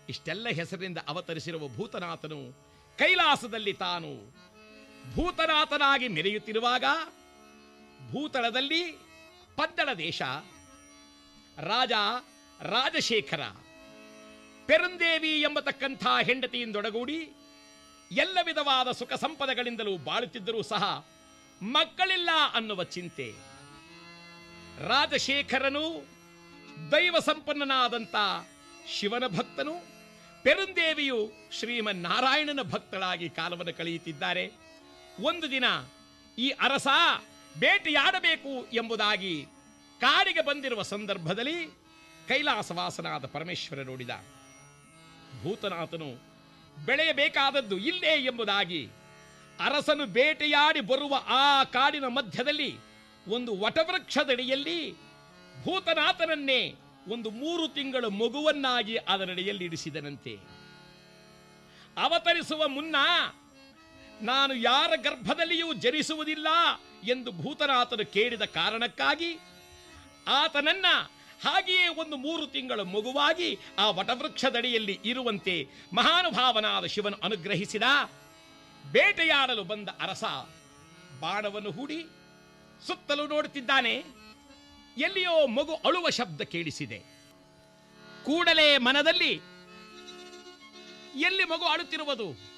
ಇಷ್ಟೆಲ್ಲ ಹೆಸರಿನಿಂದ ಅವತರಿಸಿರುವ ಭೂತನಾಥನು ಕೈಲಾಸದಲ್ಲಿ ತಾನು ಭೂತನಾಥನಾಗಿ ಮೆರೆಯುತ್ತಿರುವಾಗ ಭೂತಳದಲ್ಲಿ ಪದ್ದಳ ದೇಶ ರಾಜ ರಾಜಶೇಖರ ಪೆರಂದೇವಿ ಎಂಬತಕ್ಕಂಥ ಹೆಂಡತಿಯಿಂದೊಡಗೂಡಿ ಎಲ್ಲ ವಿಧವಾದ ಸುಖ ಸಂಪದಗಳಿಂದಲೂ ಬಾಳುತ್ತಿದ್ದರೂ ಸಹ ಮಕ್ಕಳಿಲ್ಲ ಅನ್ನುವ ಚಿಂತೆ ರಾಜಶೇಖರನು ದೈವ ಸಂಪನ್ನನಾದಂಥ ಶಿವನ ಭಕ್ತನು ಪೆರುಂದೇವಿಯು ಶ್ರೀಮನ್ನಾರಾಯಣನ ಭಕ್ತಳಾಗಿ ಕಾಲವನ್ನು ಕಳೆಯುತ್ತಿದ್ದಾರೆ ಒಂದು ದಿನ ಈ ಅರಸ ಬೇಟೆಯಾಡಬೇಕು ಎಂಬುದಾಗಿ ಕಾಡಿಗೆ ಬಂದಿರುವ ಸಂದರ್ಭದಲ್ಲಿ ಕೈಲಾಸವಾಸನಾದ ಪರಮೇಶ್ವರ ನೋಡಿದ ಭೂತನಾಥನು ಬೆಳೆಯಬೇಕಾದದ್ದು ಇಲ್ಲೇ ಎಂಬುದಾಗಿ ಅರಸನು ಬೇಟೆಯಾಡಿ ಬರುವ ಆ ಕಾಡಿನ ಮಧ್ಯದಲ್ಲಿ ಒಂದು ವಟವೃಕ್ಷದಡಿಯಲ್ಲಿ ಭೂತನಾಥನನ್ನೇ ಒಂದು ಮೂರು ತಿಂಗಳ ಮಗುವನ್ನಾಗಿ ಅದರಡಿಯಲ್ಲಿ ಇಡಿಸಿದನಂತೆ ಅವತರಿಸುವ ಮುನ್ನ ನಾನು ಯಾರ ಗರ್ಭದಲ್ಲಿಯೂ ಜನಿಸುವುದಿಲ್ಲ ಎಂದು ಭೂತನಾಥನು ಕೇಳಿದ ಕಾರಣಕ್ಕಾಗಿ ಆತನನ್ನ ಹಾಗೆಯೇ ಒಂದು ಮೂರು ತಿಂಗಳ ಮಗುವಾಗಿ ಆ ವಟವೃಕ್ಷದಡಿಯಲ್ಲಿ ಇರುವಂತೆ ಮಹಾನುಭಾವನಾದ ಶಿವನು ಅನುಗ್ರಹಿಸಿದ ಬೇಟೆಯಾಡಲು ಬಂದ ಅರಸ ಬಾಣವನ್ನು ಹೂಡಿ ಸುತ್ತಲೂ ನೋಡುತ್ತಿದ್ದಾನೆ ಎಲ್ಲಿಯೋ ಮಗು ಅಳುವ ಶಬ್ದ ಕೇಳಿಸಿದೆ ಕೂಡಲೇ ಮನದಲ್ಲಿ ಎಲ್ಲಿ ಮಗು ಅಳುತ್ತಿರುವುದು